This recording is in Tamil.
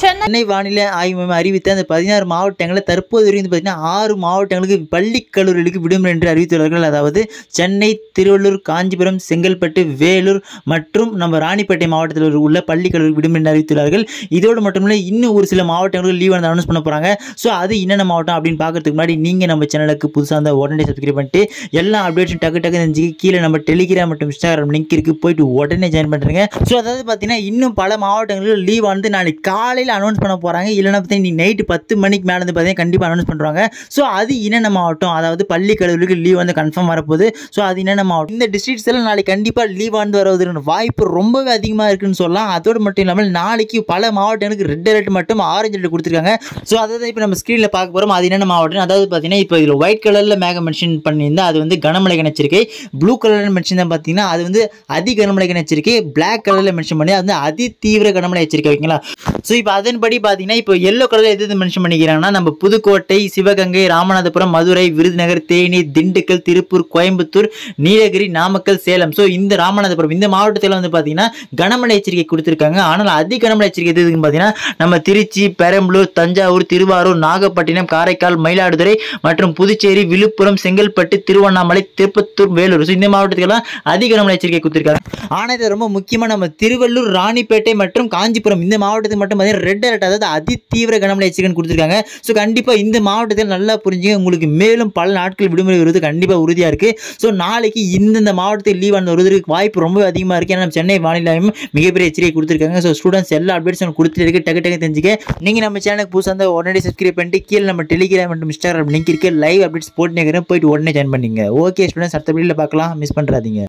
சென்னை சென்னை வானிலை ஆய்வு மையம் அறிவித்த அந்த பதினாறு மாவட்டங்களில் தற்போது வரைக்கும் வந்து பார்த்தீங்கன்னா ஆறு மாவட்டங்களுக்கு பள்ளி கல்லூரிகளுக்கு விடுமுறை என்று அறிவித்துள்ளார்கள் அதாவது சென்னை திருவள்ளூர் காஞ்சிபுரம் செங்கல்பட்டு வேலூர் மற்றும் நம்ம ராணிப்பேட்டை மாவட்டத்தில் உள்ள பள்ளி கல்லூரி விடுமுறை என்று அறிவித்துள்ளார்கள் இதோடு மட்டுமில்லை இன்னும் ஒரு சில மாவட்டங்களுக்கு லீவ் வந்து அனௌன்ஸ் பண்ண போகிறாங்க ஸோ அது என்னென்ன மாவட்டம் அப்படின்னு பார்க்கறதுக்கு முன்னாடி நீங்கள் நம்ம சேனலுக்கு புதுசாக அந்த உடனே சப்ஸ்கிரைப் பண்ணிட்டு எல்லா அப்டேட்ஸும் டக்கு டக்கு தெரிஞ்சு கீழே நம்ம டெலிகிராம் மற்றும் இன்ஸ்டாகிராம் லிங்க் இருக்குது போயிட்டு உடனே ஜாயின் பண்ணுறேங்க ஸோ அதாவது பார்த்தீங்கன்னா இன்னும் பல மாவட்டங்களில் லீவ் வந்து நாளைக்கு காலையில் அனௌன்ஸ் பண்ண போகிறாங்க இல்லைன்னா பார்த்தீங்கன்னா நீ நைட்டு பத்து மணிக்கு மேலே வந்து பார்த்தீங்கன்னா கண்டிப்பாக அனௌன்ஸ் பண்ணுறாங்க ஸோ அது என்னென்ன மாவட்டம் அதாவது பள்ளி கல்லூரிக்கு லீவ் வந்து கன்ஃபார்ம் வரப்போகுது ஸோ அது என்னென்ன மாவட்டம் இந்த டிஸ்ட்ரிக்ட்ஸ் எல்லாம் நாளைக்கு கண்டிப்பாக லீவ் வந்து வருவதற்கு வாய்ப்பு ரொம்பவே அதிகமாக இருக்குன்னு சொல்லலாம் அதோடு மட்டும் இல்லாமல் நாளைக்கு பல மாவட்டங்களுக்கு ரெட் அலர்ட் மட்டும் ஆரஞ்சு அலர்ட் கொடுத்துருக்காங்க ஸோ அதாவது இப்போ நம்ம ஸ்க்ரீனில் பார்க்க போகிறோம் அது என்னென்ன மாவட்டம் அதாவது பார்த்தீங்கன்னா இப்போ இதில் ஒயிட் கலரில் மேகம் மென்ஷன் பண்ணியிருந்தா அது வந்து கனமழை எச்சரிக்கை ப்ளூ கலரில் மென்ஷன் தான் பார்த்தீங்கன்னா அது வந்து அதி கனமழை எச்சரிக்கை பிளாக் கலரில் மென்ஷன் பண்ணி அது வந்து அதி தீவிர கனமழை எச்சரிக்கை ஓகேங்களா ஸோ இப்போ அதன்படி பார்த்தீங்கன்னா இப்போ எல்லோ கலரில் எது எது மென்ஷன் பண்ணிக்கிறாங்கன்னா நம்ம புதுக்கோட்டை சிவகங்கை ராமநாதபுரம் மதுரை விருதுநகர் தேனி திண்டுக்கல் திருப்பூர் கோயம்புத்தூர் நீலகிரி நாமக்கல் சேலம் ஸோ இந்த ராமநாதபுரம் இந்த மாவட்டத்தில் வந்து பார்த்தீங்கன்னா கனமழை எச்சரிக்கை கொடுத்துருக்காங்க ஆனால் அதி கனமழை எச்சரிக்கை எது எதுன்னு பார்த்தீங்கன்னா நம்ம திருச்சி பெரம்பலூர் தஞ்சாவூர் திருவாரூர் நாகப்பட்டினம் காரைக்கால் மயிலாடுதுறை மற்றும் புதுச்சேரி விழுப்புரம் செங்கல்பட்டு திருவண்ணாமலை திருப்பத்தூர் வேலூர் ஸோ இந்த மாவட்டத்துக்கெல்லாம் அதிக கனமழை எச்சரிக்கை கொடுத்துருக்காங்க ஆனால் இது ரொம்ப முக்கியமாக நம்ம திருவள்ளூர் ராணிப்பேட்டை மற்றும் காஞ்சிபுரம் இந்த மாவட்டத்துக்கு மட்டும் பார்த்தீங்கன்னா ரெட் அலர்ட் அதாவது அதி தீவிர கனமழை எச்சரிக்கை கொடுத்துருக்காங்க ஸோ கண்டிப்பாக இந்த மாவட்டத்தில் நல்லா புரிஞ்சுங்க உங்களுக்கு மேலும் பல நாட்கள் விடுமுறை வருவது கண்டிப்பாக உறுதியாக இருக்குது ஸோ நாளைக்கு இந்தந்த மாவட்டத்தில் லீவ் ஆன வருவதற்கு வாய்ப்பு ரொம்ப அதிகமாக இருக்குது ஏன்னா நம்ம சென்னை வானிலை ஆய்வும் மிகப்பெரிய எச்சரிக்கை கொடுத்துருக்காங்க ஸோ ஸ்டூடெண்ட்ஸ் எல்லா அப்டேட்ஸும் கொடுத்துட்டு இருக்கு டக்கு டக்கு தெரிஞ்சுக்க நீங்கள் நம்ம சேனலுக்கு புதுசாக இருந்தால் உடனே சப்ஸ்கிரைப் பண்ணிட்டு கீழே நம்ம டெலிகிராம் மற்றும் இன்ஸ்டாகிராம் லிங்க் இருக்குது லைவ் அப்டேட்ஸ் போட்டு போயிட்டு உடனே ஜாயின் பண்ணிங்க ஓகே ஸ்டூடெண்ட்ஸ் அடுத்த வீடியோவில் பார்க்கலாம் மிஸ் பண்ணுறாதீங்க